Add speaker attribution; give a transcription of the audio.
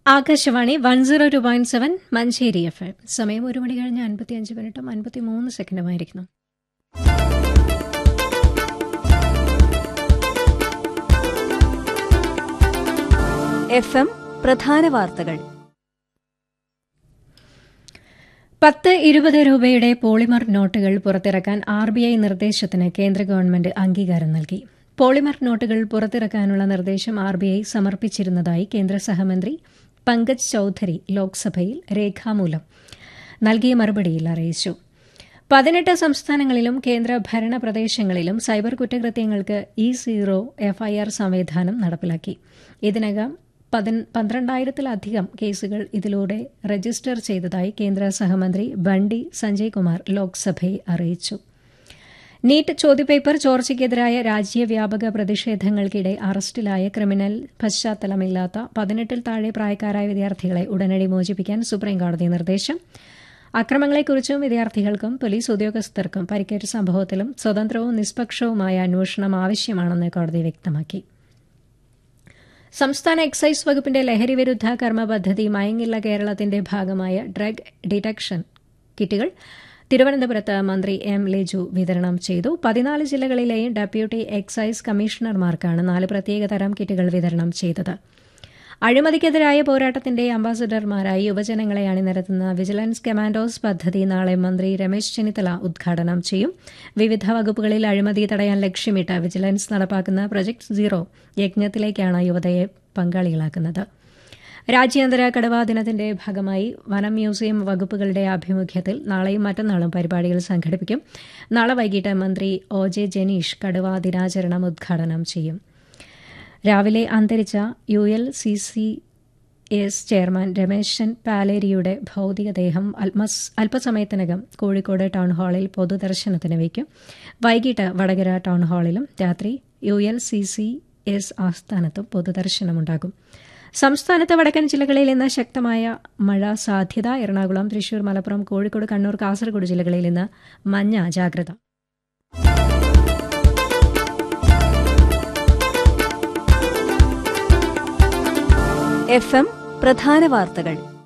Speaker 1: Akashvani one zero two point seven Manjeri F M സമയം ഒരു മണി കഴിഞ്ഞ് അൻപത്തി അഞ്ച് മിനിറ്റും അൻപത്തി മൂന്ന് സെക്കൻഡുമായിരിക്കുന്നു
Speaker 2: എഫ് എം പ്രധാന വാർത്തകൾ
Speaker 1: പത്ത് ഇരുപത് രൂപയുടെ പോളിമർ നോട്ടുകൾ പുറത്തിറക്കാൻ ആർ ബി ഐ നിർദ്ദേശത്തിന് കേന്ദ്ര ഗവൺമെന്റ് അംഗീകാരം നൽകി പോളിമർ നോട്ടുകൾ പുറത്തിറക്കാനുള്ള നിർദ്ദേശം ആർ ബി ഐ സമർപ്പിച്ചിരുന്നതായി കേന്ദ്ര സഹമന്ത്രി പങ്കജ് ചൌധരി ലോക്സഭയിൽ രേഖാമൂലം നൽകിയ മറുപടിയിൽ അറിയിച്ചു പതിനെട്ട് സംസ്ഥാനങ്ങളിലും കേന്ദ്ര ഭരണ പ്രദേശങ്ങളിലും സൈബർ കുറ്റകൃത്യങ്ങൾക്ക് ഇ സീറോ എഫ്ഐആർ സംവിധാനം നടപ്പിലാക്കി ഇതിനകം പന്ത്രണ്ടായിരത്തിലധികം കേസുകൾ ഇതിലൂടെ രജിസ്റ്റർ ചെയ്തതായി കേന്ദ്ര സഹമന്ത്രി ബണ്ടി സഞ്ജയ് കുമാർ ലോക്സഭയെ അറിയിച്ചു നീറ്റ് ചോദ്യപേപ്പർ ചോർച്ചയ്ക്കെതിരായ രാജ്യവ്യാപക പ്രതിഷേധങ്ങൾക്കിടെ അറസ്റ്റിലായ ക്രിമിനൽ പശ്ചാത്തലമില്ലാത്ത പതിനെട്ടിൽ താഴെ പ്രായക്കാരായ വിദ്യാർത്ഥികളെ ഉടനടി മോചിപ്പിക്കാൻ സുപ്രീംകോടതി നിർദ്ദേശം അക്രമങ്ങളെക്കുറിച്ചും വിദ്യാർത്ഥികൾക്കും പോലീസ് ഉദ്യോഗസ്ഥർക്കും പരിക്കേറ്റ സംഭവത്തിലും സ്വതന്ത്രവും നിഷ്പക്ഷവുമായ അന്വേഷണം ആവശ്യമാണെന്ന് കോടതി വ്യക്തമാക്കി സംസ്ഥാന എക്സൈസ് വകുപ്പിന്റെ ലഹരിവിരുദ്ധ കർമ്മ പദ്ധതി മയങ്ങില്ല കേരളത്തിന്റെ ഭാഗമായ ഡ്രഗ് ഡിറ്റക്ഷൻ കിറ്റുകൾ തിരുവനന്തപുരത്ത് മന്ത്രി എം ലിജു വിതരണം ചെയ്തു പതിനാല് ജില്ലകളിലെയും ഡെപ്യൂട്ടി എക്സൈസ് കമ്മീഷണർമാർക്കാണ് നാല് പ്രത്യേകതരം കിറ്റുകൾ വിതരണം ചെയ്തത് അഴിമതിക്കെതിരായ പോരാട്ടത്തിന്റെ അംബാസഡർമാരായി യുവജനങ്ങളെ അണിനിരത്തുന്ന വിജിലൻസ് കമാൻഡോസ് പദ്ധതി നാളെ മന്ത്രി രമേശ് ചെന്നിത്തല ഉദ്ഘാടനം ചെയ്യും വിവിധ വകുപ്പുകളിൽ അഴിമതി തടയാൻ ലക്ഷ്യമിട്ട് വിജിലൻസ് നടപ്പാക്കുന്ന പ്രൊജക്ട് സീറോ യജ്ഞത്തിലേക്കാണ് യുവതയെ പങ്കാളികളാക്കുന്നത് രാജ്യാന്തര കടുവാ ദിനത്തിന്റെ ഭാഗമായി വനം മ്യൂസിയം വകുപ്പുകളുടെ ആഭിമുഖ്യത്തിൽ നാളെയും മറ്റന്നാളും പരിപാടികൾ സംഘടിപ്പിക്കും നാളെ വൈകിട്ട് മന്ത്രി ഒ ജെ ജനീഷ് കടുവാ ദിനാചരണം ഉദ്ഘാടനം ചെയ്യും രാവിലെ അന്തരിച്ച U L C C S chairman Rameshan പാലേരിയുടെ ഭൌതികദേഹം അല്പസമയത്തിനകം കോഴിക്കോട് ടൗൺ ഹാളിൽ പൊതുദർശനത്തിന് വയ്ക്കും വൈകിട്ട് വടകര ടൗൺ ഹാളിലും രാത്രി U L C C S ആസ്ഥാനത്തും പൊതുദർശനമുണ്ടാകും സംസ്ഥാനത്ത് വടക്കൻ ജില്ലകളിൽ ഇന്ന് ശക്തമായ മഴ സാധ്യത എറണാകുളം തൃശൂർ മലപ്പുറം കോഴിക്കോട് കണ്ണൂർ കാസർഗോഡ് ജില്ലകളിൽ ഇന്ന് മഞ്ഞ ജാഗ്രത
Speaker 2: എഫ് എം പ്രധാന വാർത്തകൾ